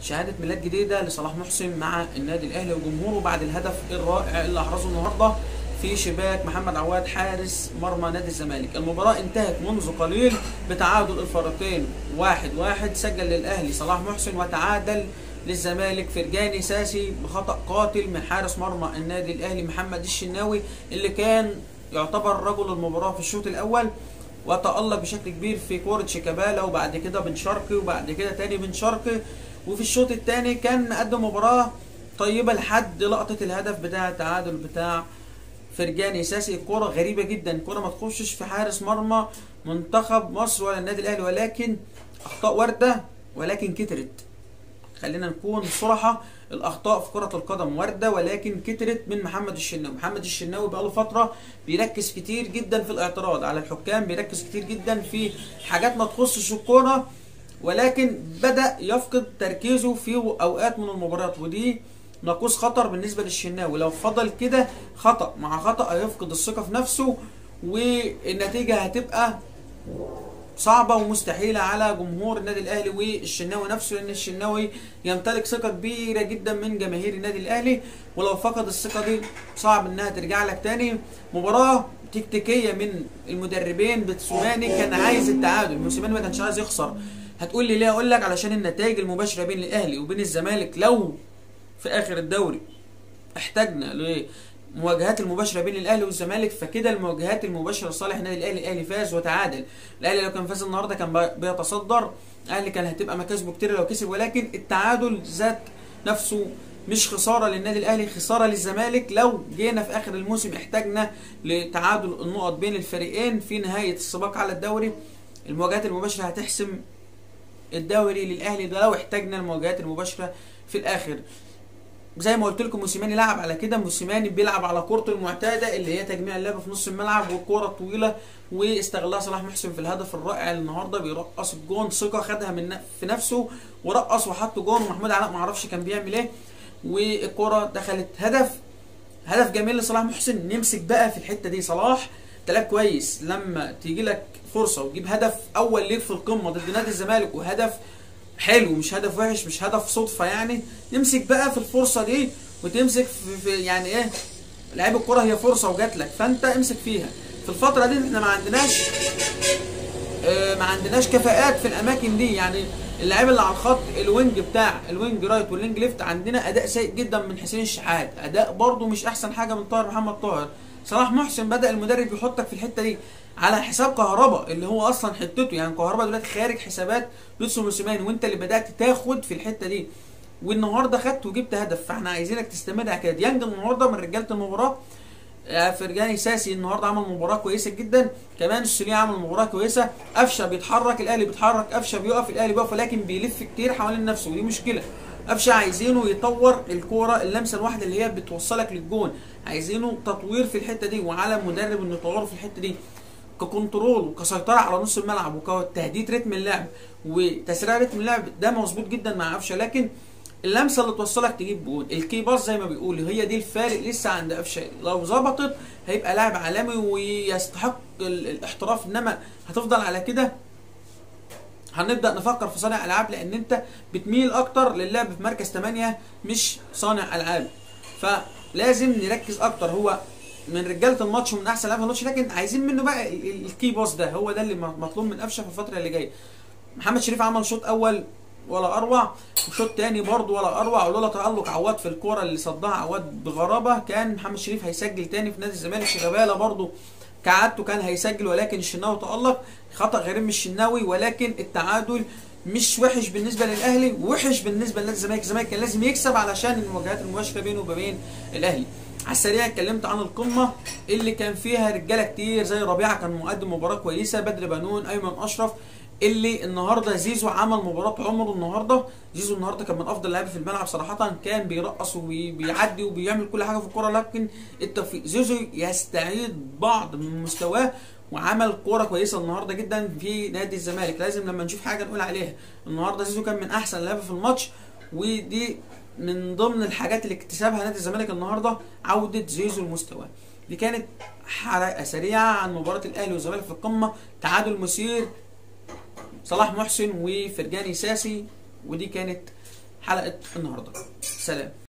شهاده ميلاد جديده لصلاح محسن مع النادي الاهلي وجمهوره بعد الهدف الرائع اللي احرزه النهارده في شباك محمد عواد حارس مرمى نادي الزمالك المباراة انتهت منذ قليل بتعادل الفريقين واحد واحد سجل للأهلي صلاح محسن وتعادل للزمالك فرجاني ساسي بخطأ قاتل من حارس مرمى النادي الأهلي محمد الشناوي اللي كان يعتبر رجل المباراة في الشوط الأول وتألق بشكل كبير في كورة شيكابالا وبعد كده بن شرقي وبعد كده تاني بن شرقي وفي الشوط الثاني كان مقدم مباراة طيبة لحد لقطة الهدف بتاع التعادل بتاع فرجاني ساسي كرة غريبة جدا كرة ما تخشش في حارس مرمى منتخب مصر ولا النادي الاهلي ولكن اخطاء واردة ولكن كترت خلينا نكون صراحة الاخطاء في كرة القدم واردة ولكن كترت من محمد الشناوي محمد الشناوي بقاله فترة بيركز كتير جدا في الاعتراض على الحكام بيركز كتير جدا في حاجات ما تخصش الكرة ولكن بدأ يفقد تركيزه في اوقات من المباريات ودي ناقوس خطر بالنسبه للشناوي لو فضل كده خطا مع خطا هيفقد الثقه في نفسه والنتيجه هتبقى صعبة ومستحيلة على جمهور النادي الأهلي والشناوي نفسه لأن الشناوي يمتلك ثقة كبيرة جدا من جماهير النادي الأهلي ولو فقد الثقة دي صعب إنها ترجع لك تاني مباراة تكتيكية من المدربين بتسوماني كان عايز التعادل موسيماني ما كانش عايز يخسر هتقول لي ليه أقول لك علشان النتائج المباشرة بين الأهلي وبين الزمالك لو في اخر الدوري احتاجنا لمواجهات المباشره بين الاهلي والزمالك فكده المواجهات المباشره لصالح النادي الاهلي الاهلي فاز وتعادل الاهلي لو كان فاز النهارده كان بيتصدر الاهلي كان هتبقى مكاسبه كتير لو كسب ولكن التعادل ذات نفسه مش خساره للنادي الاهلي خساره للزمالك لو جينا في اخر الموسم احتاجنا لتعادل النقط بين الفريقين في نهايه السباق على الدوري المواجهات المباشره هتحسم الدوري للاهلي ده لو احتاجنا المواجهات المباشره في الاخر زي ما قلت لكم موسيماني لعب على كده موسيماني بيلعب على كورته المعتاده اللي هي تجميع اللعب في نص الملعب والكوره الطويله واستغلها صلاح محسن في الهدف الرائع النهارده بيرقص الجون ثقه خدها من في نفسه ورقص وحط جون ومحمود علاء ما اعرفش كان بيعمل ايه والكوره دخلت هدف هدف جميل لصلاح محسن نمسك بقى في الحته دي صلاح تلاقي كويس لما تيجي لك فرصه وتجيب هدف اول ليك في القمه ضد نادي الزمالك وهدف حلو مش هدف وحش مش هدف صدفه يعني تمسك بقى في الفرصه دي وتمسك في, في يعني ايه لعيب الكره هي فرصه وجات لك فانت امسك فيها في الفتره دي احنا ما عندناش اه ما عندناش كفاءات في الاماكن دي يعني اللعيبه اللي على الخط الوينج بتاع الوينج رايت والوينج ليفت عندنا اداء سيء جدا من حسين الشحات اداء برده مش احسن حاجه من طاهر محمد طاهر صلاح محسن بدا المدرب يحطك في الحته دي على حساب كهربا اللي هو اصلا حتته يعني كهربا دلوقتي خارج حسابات لوتسو موسيماني وانت اللي بدات تاخد في الحته دي والنهارده خدت وجبت هدف فاحنا عايزينك تستمر على كده ديانج النهارده من رجاله المباراه فرجاني ساسي النهارده عمل مباراه كويسه جدا كمان السوليه عمل مباراه كويسه قفشه بيتحرك الاهلي بيتحرك قفشه بيقف الاهلي بيقف ولكن بيلف كتير حوالين نفسه ودي مشكله قفشه عايزينه يطور الكوره اللمسه الواحده اللي هي بتوصلك للجون عايزينه تطوير في الحته دي وعلى المدرب انه يطوره في الحته دي ككنترول وكسيطره على نص الملعب وكتهديد رتم اللعب وتسريع رتم اللعب ده مظبوط جدا مع قفشه لكن اللمسه اللي توصلك تجيب جول الكي باس زي ما بيقول هي دي الفارق لسه عند قفشه لو ظبطت هيبقى لاعب عالمي ويستحق الاحتراف انما هتفضل على كده هنبدا نفكر في صانع العاب لان انت بتميل اكتر للعب في مركز 8 مش صانع العاب فلازم نركز اكتر هو من رجاله الماتش ومن احسن لاعب الماتش لكن عايزين منه بقى الكي باس ده هو ده اللي مطلوب من قفشه في الفتره اللي جايه محمد شريف عمل شوط اول ولا اروع وشوط تاني برضه ولا اروع ولولا تالق عواد في الكوره اللي صدها عواد بغرابه كان محمد شريف هيسجل تاني في نادي الزمالك شيكابالا برضه كعادته كان هيسجل ولكن الشناوي تالق خطا غريب من الشناوي ولكن التعادل مش وحش بالنسبه للاهلي وحش بالنسبه لنادي الزمالك الزمالك كان لازم يكسب علشان المواجهات المباشره بينه وبين الاهلي على السريع اتكلمت عن القمه اللي كان فيها رجاله كتير زي ربيعه كان مقدم مباراه كويسه بدر بنون ايمن اشرف اللي النهارده زيزو عمل مباراه عمره النهارده زيزو النهارده كان من افضل اللعيبه في الملعب صراحه كان بيرقص وبيعدي وبيعمل كل حاجه في الكوره لكن التوفيق زيزو يستعيد بعض من مستواه وعمل كوره كويسه النهارده جدا في نادي الزمالك لازم لما نشوف حاجه نقول عليها النهارده زيزو كان من احسن اللعيبه في الماتش ودي من ضمن الحاجات اللي اكتسبها نادي الزمالك النهارده عوده زيزو لمستواه دي كانت حلقه سريعه عن مباراه الاهلي والزمالك في القمه تعادل مثير صلاح محسن وفرجاني ساسي ودي كانت حلقه النهارده سلام